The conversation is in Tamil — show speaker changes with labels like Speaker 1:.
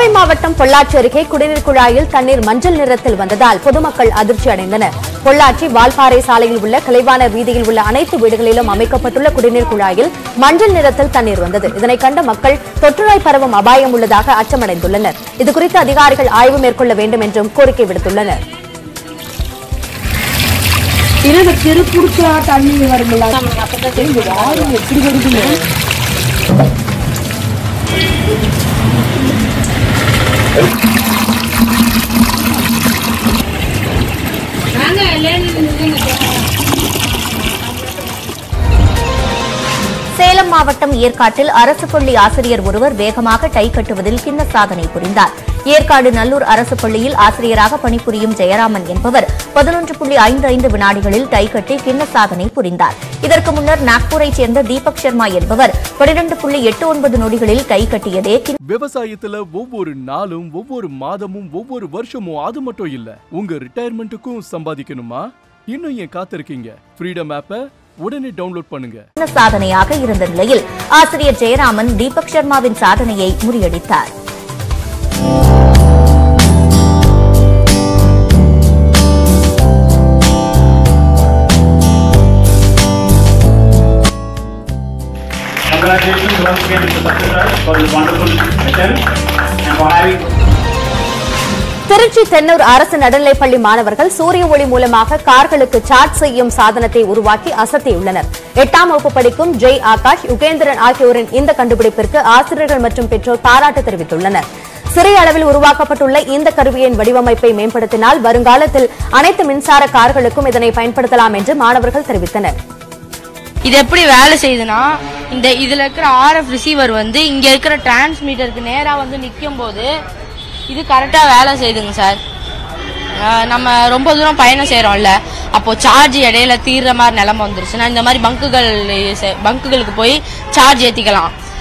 Speaker 1: கோவை மாவட்டம் பொள்ளாச்சி அருகே குடிநீர் குழாயில் தண்ணீர் மஞ்சள் நிறத்தில் வந்ததால் பொதுமக்கள் அதிர்ச்சி அடைந்தனர் பொள்ளாச்சி வால்பாறை சாலையில் உள்ள கலைவாணர் வீதியில் உள்ள அனைத்து வீடுகளிலும் அமைக்கப்பட்டுள்ள குடிநீர் குழாயில் மஞ்சள் நிறத்தில் தண்ணீர் வந்தது இதனை கண்ட மக்கள் தொற்றுநோய் பரவும் அபாயம் உள்ளதாக அச்சமடைந்துள்ளனர் இதுகுறித்து அதிகாரிகள் ஆய்வு மேற்கொள்ள வேண்டும் என்றும் கோரிக்கை விடுத்துள்ளனர்
Speaker 2: இந்த திருப்புடிச்சா தண்ணி வருங்களா இந்த ஆறு எப்படி வருதுங்க
Speaker 3: சேலம் மாவட்டம் ஏற்காட்டில் அரசு பள்ளி ஆசிரியர் ஒருவர் வேகமாக டை கட்டுவதில் கிண்ண சாதனை புரிந்தார் ஏற்காடு நல்லூர் அரசு பள்ளியில் ஆசிரியராக பணிபுரியும் ஜெயராமன் என்பவர் பதினொன்று புள்ளி ஐந்து ஐந்து வினாடிகளில் டை கட்டி கிண்ண சாதனை புரிந்தார் இதற்கு முன்னர் நாக்பூரைச் சேர்ந்த தீபக் சர்மா என்பவர் பனிரெண்டு புள்ளி எட்டு ஒன்பது நொடிகளில் டை கட்டியதே கிண்ண
Speaker 4: விவசாயத்துல ஒவ்வொரு நாளும் ஒவ்வொரு மாதமும் ஒவ்வொரு வருஷமும் அது மட்டும் இல்ல உங்க ரிட்டையர்மெண்ட்டுக்கும் சம்பாதிக்கணுமா இன்னும் ஏன் காத்திருக்கீங்க ஃப்ரீடம் ஆப்பை உடனே டவுன்லோட் பண்ணுங்க
Speaker 3: சாதனையாக இருந்த நிலையில் ஆசிரியர் ஜெயராமன் தீபக் சர்மாவின் சாதனையை முறியடித்தார்
Speaker 5: Congratulations once again to Satyaraj for this wonderful attempt and for having
Speaker 1: Trichy Thennur அரசு நடுநிலைப்பள்ளி மாணவர்கள் சூரிய ஒளி மூலமாக கார்களுக்கு சார்ஜ் செய்யும் சாதனத்தை உருவாக்கி அசத்தியுள்ளனர் எட்டாம் வகுப்பு படிக்கும் ஜெய் ஆகாஷ் யுகேந்திரன் ஆகியோரின் இந்த கண்டுபிடிப்பிற்கு ஆசிரியர்கள் மற்றும் பெற்றோர் பாராட்டு தெரிவித்துள்ளனர் சிறிய அளவில் உருவாக்கப்பட்டுள்ள இந்த கருவியின் வடிவமைப்பை மேம்படுத்தினால் வருங்காலத்தில் அனைத்து மின்சார கார்களுக்கும் இதனை பயன்படுத்தலாம் என்று மாணவர்கள் தெரிவித்தனர்
Speaker 6: இது எப்படி வேலை செய்யுதுன்னா இந்த இதுல இருக்கிற ஆர்எஃப் ரிசீவர் வந்து இங்க இருக்கிற டிரான்ஸ்மீட்டருக்கு நேரா வந்து நிற்கும் போது இது கரெக்டா வேலை செய்யுதுங்க சார் அஹ் நம்ம ரொம்ப தூரம் பயணம் செய்றோம்ல அப்போ சார்ஜ் இடையில தீர்ற மாதிரி நிலைமை வந்துருச்சுன்னா இந்த மாதிரி பங்குகள் பங்குகளுக்கு போய் சார்ஜ் ஏத்திக்கலாம்